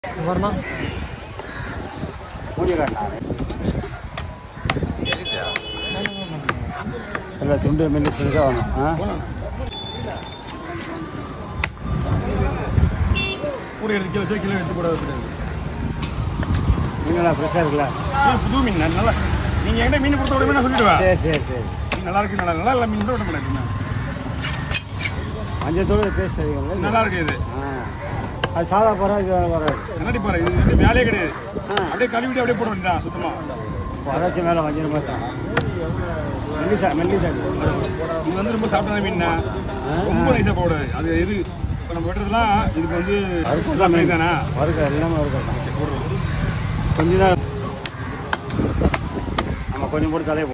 வரணும் மூடி காட்டினாரு இல்லை துண்டு மில்லு புதுசாக வேணும் ஆ ஒரு எடுத்து கிலோ கிலோ எடுத்து போட வச்சுருங்க மீனெல்லாம் ஃப்ரெஷ்ஷாக இருக்குல்ல புது மீன் நல்லா நீங்கள் எங்கிட்ட மீன் கொடுத்த உடனே நான் சொல்லிடுவேன் சரி சரி சரி மீன் நல்லா இருக்கு நல்லா நல்லா இல்லை மீன் கூட விட மாட்டேன் மஞ்சள் தூள் டேஸ்ட் அதிகம் நல்லா இருக்கு இது ஆ அது சாதா போகிறா இது வராது கண்ணாடி பாரு இது வந்து வேலையே கிடையாது ஆ. அப்படியே கழுவிட்டு அப்படியே போட வேண்டியதான் சுத்தமா வராச்சும் மேலே மஞ்சள் மாதிரி தான் மெல்லிசா மெல்லிசா இது வந்து ரொம்ப சாப்பிட்டாத மீன் ரொம்ப நைஸாக போடாது அது எது இப்போ நம்ம வெட்டுறதுலாம் இதுக்கு வந்து வறுக்கலாம் மீன் தானே வறுக்க எல்லாமே வறுக்கலாம் கொஞ்ச நேரம் நம்ம கொஞ்சம் போட்டு தலையை போ